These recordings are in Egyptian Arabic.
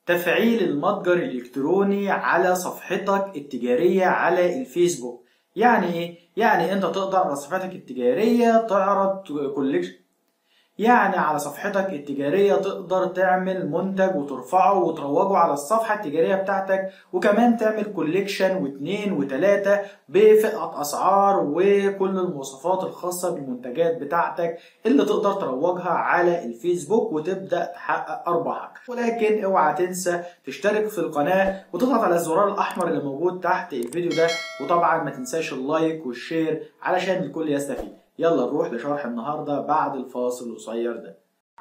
تفعيل المتجر الإلكتروني على صفحتك التجارية على الفيسبوك يعني إيه؟ يعني أنت تقدر على صفحتك التجارية تعرض كوليكشن يعني على صفحتك التجارية تقدر تعمل منتج وترفعه وتروجه على الصفحة التجارية بتاعتك وكمان تعمل كوليكشن واثنين وثلاثة بفئة أسعار وكل المواصفات الخاصة بالمنتجات بتاعتك اللي تقدر تروجها على الفيسبوك وتبدأ تحقق أرباحك ولكن اوعى تنسى تشترك في القناة وتضغط على الزرار الأحمر اللي موجود تحت الفيديو ده وطبعا ما تنساش اللايك والشير علشان الكل يستفيد يلا نروح لشرح النهارده بعد الفاصل القصير ده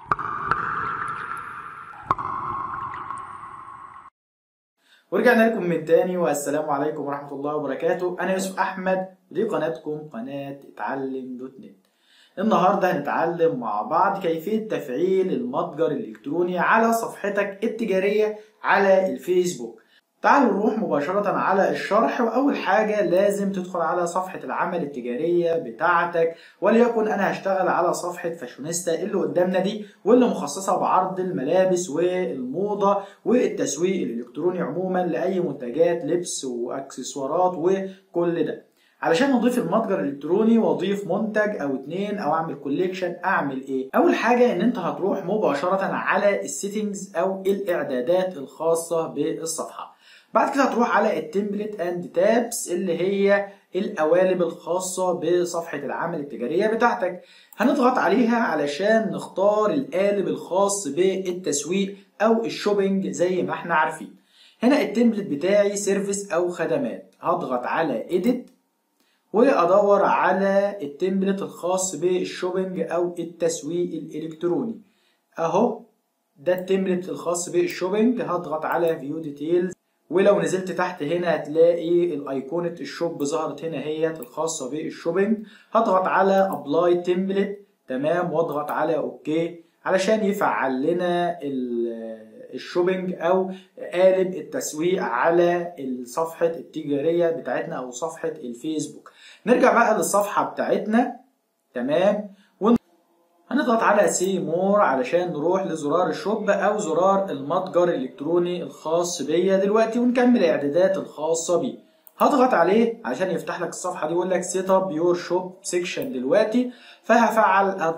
ورجعنا لكم من تاني والسلام عليكم ورحمة الله وبركاته أنا يوسف أحمد ودي قناتكم قناة اتعلم دوت نت النهاردة هنتعلم مع بعض كيفية تفعيل المتجر الإلكتروني على صفحتك التجارية على الفيسبوك تعالوا نروح مباشرة على الشرح وأول حاجة لازم تدخل على صفحة العمل التجارية بتاعتك وليكن أنا هشتغل على صفحة فاشونيستا اللي قدامنا دي واللي مخصصة بعرض الملابس والموضة والتسويق الإلكتروني عموما لأي منتجات لبس وأكسسوارات وكل ده علشان اضيف المتجر الالكتروني واضيف منتج او اتنين او اعمل كوليكشن اعمل ايه اول حاجه ان انت هتروح مباشره على السيتنجز او الاعدادات الخاصه بالصفحه بعد كده هتروح على التمبلت اند تابس اللي هي القوالب الخاصة بصفحة العمل التجارية بتاعتك هنضغط عليها علشان نختار القالب الخاص بالتسويق او الشوبينج زي ما احنا عارفين هنا التمبلت بتاعي سيرفيس او خدمات هضغط على edit وادور على التمبلت الخاص بالشوبينج او التسويق الالكتروني اهو ده التمبلت الخاص بالشوبينج هضغط على فيو ديتيلز ولو نزلت تحت هنا هتلاقي الايقونة الشوب ظهرت هنا هي الخاصة بالشوبينج هضغط على ابلاي تمبلت تمام واضغط على اوكي علشان يفعل لنا الشوبينج او قالب التسويق على الصفحة التجارية بتاعتنا او صفحة الفيسبوك نرجع بقى للصفحة بتاعتنا تمام هنضغط على سي مور علشان نروح لزرار الشوب او زرار المتجر الالكتروني الخاص بيا دلوقتي ونكمل الاعدادات الخاصه بيه هضغط عليه علشان يفتح لك الصفحه دي يقول لك سيت اب يور شوب سيكشن دلوقتي فهفعل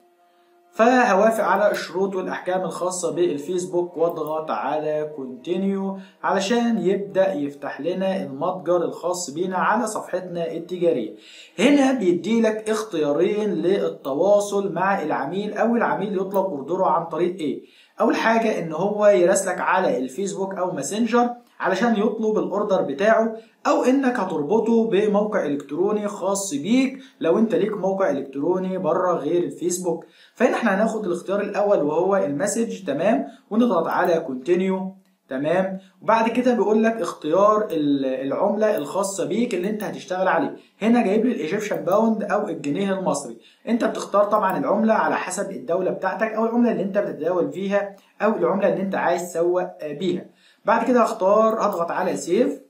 فهوافق على الشروط والاحكام الخاصه بالفيسبوك واضغط على كونتينيو علشان يبدا يفتح لنا المتجر الخاص بينا على صفحتنا التجاريه هنا بيدي لك اختيارين للتواصل مع العميل او العميل يطلب اوردره عن طريق ايه اول حاجه ان هو يراسلك على الفيسبوك او ماسنجر علشان يطلب الاوردر بتاعه او انك هتربطه بموقع الكتروني خاص بيك لو انت ليك موقع الكتروني بره غير الفيسبوك فهنا احنا هناخد الاختيار الاول وهو المسج تمام ونضغط على كونتينيو تمام وبعد كده بيقول لك اختيار العمله الخاصه بيك اللي انت هتشتغل عليه هنا جايب لي الايجيبشن باوند او الجنيه المصري انت بتختار طبعا العمله على حسب الدوله بتاعتك او العمله اللي انت بتتداول فيها او العمله اللي انت عايز تسوق بيها بعد كده هختار اضغط على سيف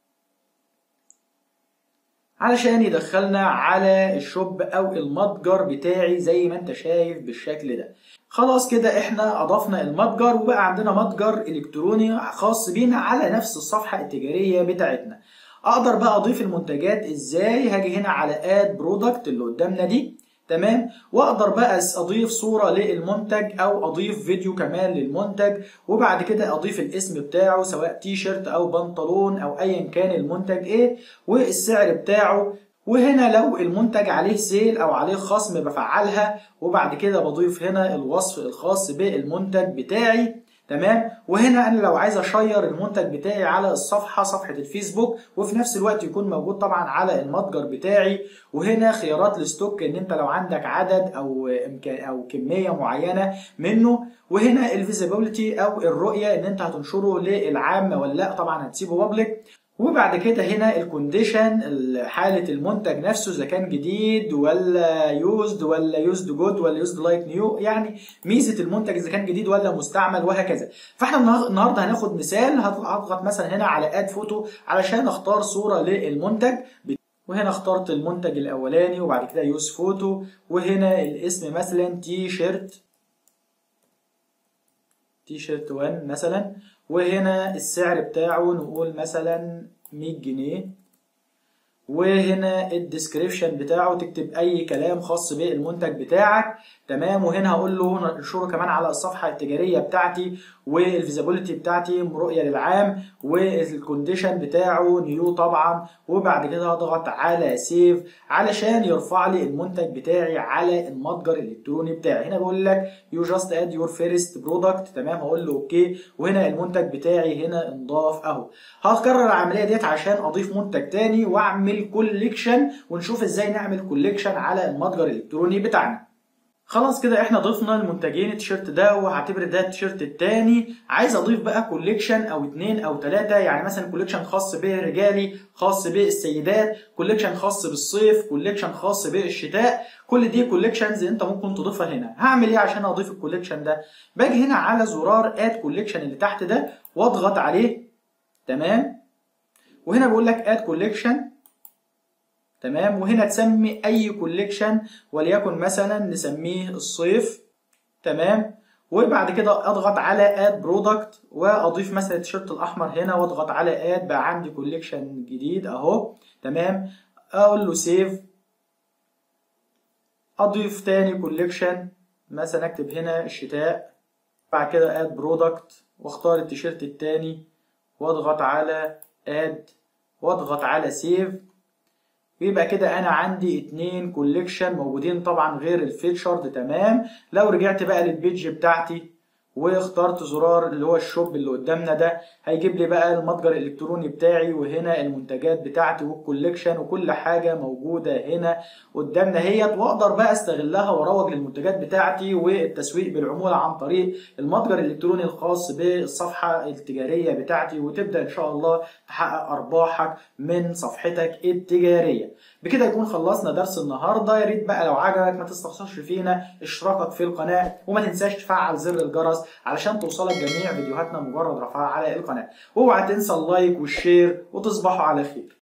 علشان يدخلنا على الشوب او المتجر بتاعي زي ما انت شايف بالشكل ده خلاص كده احنا اضفنا المتجر وبقى عندنا متجر الكتروني خاص بينا على نفس الصفحة التجارية بتاعتنا اقدر بقى اضيف المنتجات ازاي هاجي هنا على اد برودكت اللي قدامنا دي تمام واقدر بقى اضيف صوره للمنتج او اضيف فيديو كمان للمنتج وبعد كده اضيف الاسم بتاعه سواء تي شيرت او بنطلون او ايا كان المنتج ايه والسعر بتاعه وهنا لو المنتج عليه سيل او عليه خصم بفعلها وبعد كده بضيف هنا الوصف الخاص بالمنتج بتاعي تمام وهنا انا لو عايز اشير المنتج بتاعي على الصفحه صفحه الفيسبوك وفي نفس الوقت يكون موجود طبعا على المتجر بتاعي وهنا خيارات الستوك ان انت لو عندك عدد او امكان او كميه معينه منه وهنا الفيزيبيليتي او الرؤيه ان انت هتنشره للعامه ولا لا طبعا هتسيبه بابليك وبعد كده هنا الكونديشن حالة المنتج نفسه إذا كان جديد ولا يوزد ولا يوزد جود ولا يوزد لايك نيو يعني ميزة المنتج إذا كان جديد ولا مستعمل وهكذا فاحنا النهاردة هناخد مثال هضغط مثلا هنا على اد فوتو علشان اختار صورة للمنتج وهنا اخترت المنتج الأولاني وبعد كده يوز فوتو وهنا الاسم مثلا تي شيرت تي شيرت 1 مثلا وهنا السعر بتاعه نقول مثلا 100 جنيه وهنا الديسكريبشن بتاعه تكتب اي كلام خاص بالمنتج بتاعك تمام وهنا هقول له انشره كمان على الصفحه التجاريه بتاعتي والفيزابيلتي بتاعتي رؤيه للعام والكونديشن بتاعه نيو طبعا وبعد كده هضغط على سيف علشان يرفع لي المنتج بتاعي على المتجر الالكتروني بتاعي هنا بقول لك يو جاست اد يور فيرست برودكت تمام هقول له اوكي وهنا المنتج بتاعي هنا انضاف اهو هكرر العمليه ديت عشان اضيف منتج تاني واعمل كوليكشن ونشوف ازاي نعمل كوليكشن على المتجر الالكتروني بتاعنا خلاص كده احنا ضفنا المنتجين التيشيرت ده وهعتبر ده التيشيرت التاني عايز اضيف بقى كوليكشن او اتنين او تلاتة يعني مثلا كوليكشن خاص بالرجالي خاص بالسيدات كوليكشن خاص بالصيف كوليكشن خاص بالشتاء كل دي كوليكشنز انت ممكن تضيفها هنا هعمل ايه عشان اضيف الكوليكشن ده باجي هنا على زرار اد كوليكشن اللي تحت ده واضغط عليه تمام وهنا بقول لك اد كوليكشن تمام وهنا تسمي اي كوليكشن وليكن مثلا نسميه الصيف تمام وبعد كده اضغط على اد برودكت واضيف مثلا التيشيرت الاحمر هنا واضغط على اد بقى عندي كوليكشن جديد اهو تمام اقول له سيف اضيف تاني كوليكشن مثلا اكتب هنا الشتاء بعد كده اد برودكت واختار التيشيرت التاني واضغط على اد واضغط على سيف يبقى كده انا عندي اتنين كوليكشن موجودين طبعا غير الفيتشرد تمام لو رجعت بقى للبيج بتاعتي واخترت زرار اللي هو الشوب اللي قدامنا ده هيجيب لي بقى المتجر الالكتروني بتاعي وهنا المنتجات بتاعتي والكوليكشن وكل حاجه موجوده هنا قدامنا اهيت واقدر بقى استغلها واروج للمنتجات بتاعتي والتسويق بالعموله عن طريق المتجر الالكتروني الخاص بالصفحه التجاريه بتاعتي وتبدا ان شاء الله تحقق ارباحك من صفحتك التجاريه بكده يكون خلصنا درس النهارده يا ريت بقى لو عجبك ما تستخسرش فينا اشتراكك في القناه وما تنساش تفعل زر الجرس علشان توصلك جميع فيديوهاتنا مجرد رفعها على القناه واوعى تنسى اللايك والشير وتصبحوا على خير